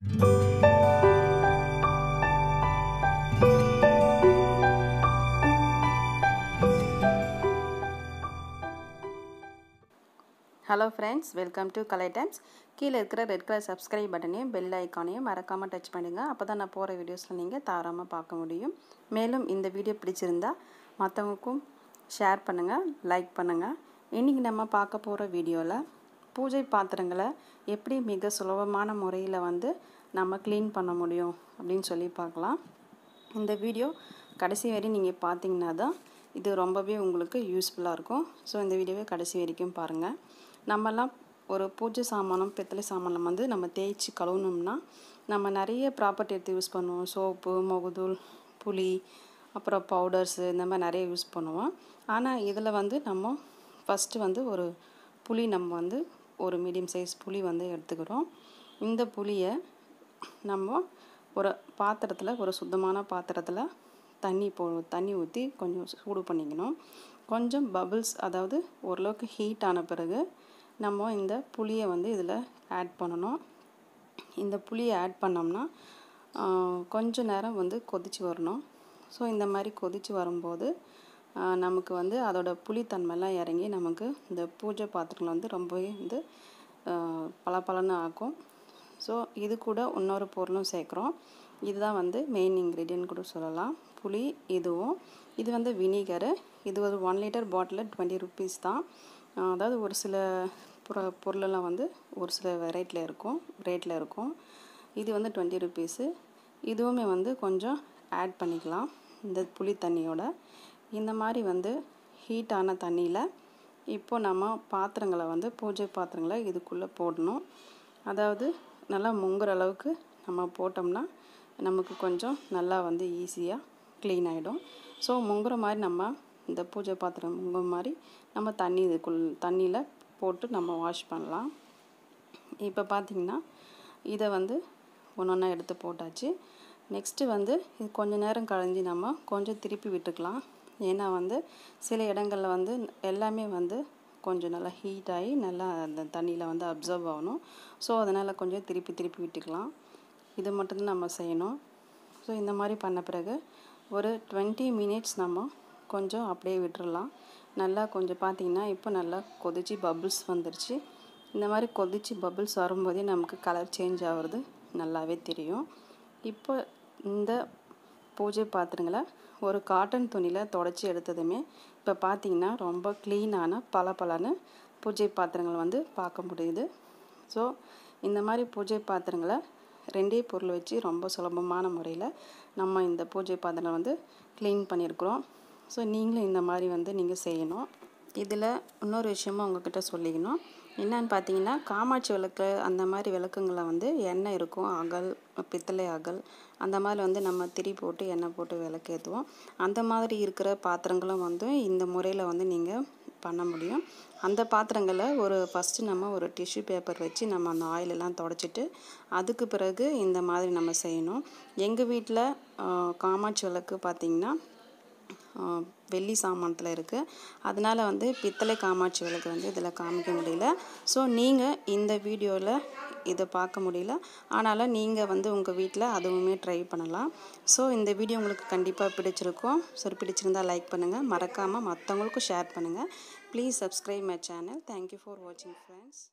hello friends welcome to Kalai Times கீழே இருக்கிற red colour subscribe பட்டனையும் பெல் ஐக்கானையும் மறக்காமல் டச் பண்ணுங்கள் அப்போ தான் நான் போகிற வீடியோஸில் நீங்கள் தாராளமாக பார்க்க முடியும் மேலும் இந்த வீடியோ பிடிச்சிருந்தா மற்றவங்களுக்கும் ஷேர் பண்ணுங்கள் லைக் பண்ணுங்கள் இன்றைக்கி நம்ம பார்க்க போகிற வீடியோவில் பூஜை பாத்திரங்களை எப்படி மிக சுலபமான முறையில் வந்து நம்ம க்ளீன் பண்ண முடியும் அப்படின்னு சொல்லி பார்க்கலாம் இந்த வீடியோ கடைசி வரை நீங்கள் பார்த்தீங்கன்னா தான் இது ரொம்பவே உங்களுக்கு யூஸ்ஃபுல்லாக இருக்கும் ஸோ இந்த வீடியோவை கடைசி வரைக்கும் பாருங்கள் நம்மலாம் ஒரு பூஜை சாமானம் பித்தளை சாமானம் வந்து நம்ம தேய்ச்சி கழுவுனோம்னா நம்ம நிறைய ப்ராப்பர்ட்டி எடுத்து யூஸ் பண்ணுவோம் சோப்பு முகதூள் புளி அப்புறம் பவுடர்ஸு இந்த மாதிரி நிறைய யூஸ் பண்ணுவோம் ஆனால் இதில் வந்து நம்ம ஃபஸ்ட்டு வந்து ஒரு புளி நம்ம வந்து ஒரு மீடியம் சைஸ் புளி வந்து எடுத்துக்கிறோம் இந்த புளியை நம்ம ஒரு பாத்திரத்தில் ஒரு சுத்தமான பாத்திரத்தில் தண்ணி போ தண்ணி ஊற்றி கொஞ்சம் சூடு பண்ணிக்கணும் கொஞ்சம் பபிள்ஸ் அதாவது ஓரளவுக்கு ஹீட் ஆன பிறகு நம்ம இந்த புளியை வந்து இதில் ஆட் பண்ணணும் இந்த புளியை ஆட் பண்ணோம்னா கொஞ்ச நேரம் வந்து கொதித்து வரணும் ஸோ இந்த மாதிரி கொதித்து வரும்போது நமக்கு வந்து அதோட புளித்தன்மைலாம் இறங்கி நமக்கு இந்த பூஜை பாத்திரங்கள் வந்து ரொம்பவே வந்து பளபளன்னு ஆக்கும் ஸோ இது கூட இன்னொரு பொருளும் சேர்க்குறோம் இதுதான் வந்து மெயின் இன்க்ரீடியன்ட் கூட சொல்லலாம் புளி இதுவும் இது வந்து வினிகரு இது ஒரு one litre bottle twenty rupees தான் அதாவது ஒரு சில புற பொருளெல்லாம் வந்து ஒரு சில வெரைட்டியில் இருக்கும் ரேட்டில் இருக்கும் இது வந்து டுவெண்ட்டி ருபீஸு இதுவுமே வந்து கொஞ்சம் ஆட் பண்ணிக்கலாம் இந்த புளி தண்ணியோட இந்த மாதிரி வந்து ஹீட்டான தண்ணியில் இப்போ நம்ம பாத்திரங்களை வந்து பூஜை பாத்திரங்களை இதுக்குள்ளே போடணும் அதாவது நல்லா முங்குற அளவுக்கு நம்ம போட்டோம்னா நமக்கு கொஞ்சம் நல்லா வந்து ஈஸியாக க்ளீன் ஆகிடும் ஸோ முங்குற மாதிரி நம்ம இந்த பூஜை பாத்திரம் முங்குற மாதிரி நம்ம தண்ணி இதுக்குள் தண்ணியில் போட்டு நம்ம வாஷ் பண்ணலாம் இப்போ பார்த்திங்கன்னா இதை வந்து ஒன்று ஒன்றா எடுத்து போட்டாச்சு நெக்ஸ்ட்டு வந்து இது கொஞ்சம் நேரம் கழிஞ்சு நம்ம கொஞ்சம் திருப்பி விட்டுக்கலாம் ஏன்னா வந்து சில இடங்களில் வந்து எல்லாமே வந்து கொஞ்சம் நல்லா ஹீட் ஆகி நல்லா அந்த தண்ணியில் வந்து அப்சர்வ் ஆகணும் ஸோ அதனால் கொஞ்சம் திருப்பி திருப்பி விட்டுக்கலாம் இது மட்டும்தான் நம்ம செய்யணும் ஸோ இந்த மாதிரி பண்ண பிறகு ஒரு டுவெண்ட்டி மினிட்ஸ் நம்ம கொஞ்சம் அப்படியே விட்டுறலாம் நல்லா கொஞ்சம் பார்த்திங்கன்னா இப்போ நல்லா கொதிச்சு பபுள்ஸ் வந்துருச்சு இந்த மாதிரி கொதிச்சு பபுள்ஸ் வரும்போதே நமக்கு கலர் சேஞ்ச் ஆகிறது நல்லாவே தெரியும் இப்போ இந்த பூஜை பாத்திரங்களை ஒரு காட்டன் துணியில் தொடச்சி எடுத்ததுமே இப்போ பார்த்திங்கன்னா ரொம்ப க்ளீனான பல பலன்னு பூஜை பாத்திரங்கள் வந்து பார்க்க முடியுது ஸோ இந்த மாதிரி பூஜை பாத்திரங்களை ரெண்டே பொருள் வச்சு ரொம்ப சுலபமான முறையில் நம்ம இந்த பூஜை பாத்திரம் வந்து க்ளீன் பண்ணியிருக்கிறோம் ஸோ நீங்களும் இந்த மாதிரி வந்து நீங்கள் செய்யணும் இதில் இன்னொரு விஷயமும் உங்ககிட்ட சொல்லிக்கணும் என்னன்னு பார்த்தீங்கன்னா காமாட்சி விளக்கு அந்த மாதிரி விளக்குங்களில் வந்து எண்ணெய் இருக்கும் அகல் பித்தளை அகல் அந்த மாதிரி வந்து நம்ம திரி போட்டு எண்ணெய் போட்டு விளக்கேற்றுவோம் அந்த மாதிரி இருக்கிற பாத்திரங்களும் வந்து இந்த முறையில் வந்து நீங்கள் பண்ண முடியும் அந்த பாத்திரங்களை ஒரு ஃபஸ்ட்டு நம்ம ஒரு டிஷ்யூ பேப்பர் வச்சு நம்ம அந்த ஆயிலெல்லாம் தொடச்சிட்டு அதுக்கு பிறகு இந்த மாதிரி நம்ம செய்யணும் எங்கள் வீட்டில் காமாட்சி விளக்கு பார்த்திங்கன்னா வெள்ளி சாமானத்தில் இருக்குது அதனால் வந்து பித்தளை காமாட்சி விளக்கு வந்து இதில் காமிக்க முடியல ஸோ நீங்கள் இந்த வீடியோவில் இதை பார்க்க முடியல ஆனாலும் நீங்கள் வந்து உங்கள் வீட்டில் அதுவுமே ட்ரை பண்ணலாம் ஸோ இந்த வீடியோ உங்களுக்கு கண்டிப்பாக பிடிச்சிருக்கும் ஸோ பிடிச்சிருந்தால் லைக் பண்ணுங்கள் மறக்காமல் மற்றவங்களுக்கும் ஷேர் பண்ணுங்கள் please subscribe my channel thank you for வாட்சிங் ஃப்ரெண்ட்ஸ்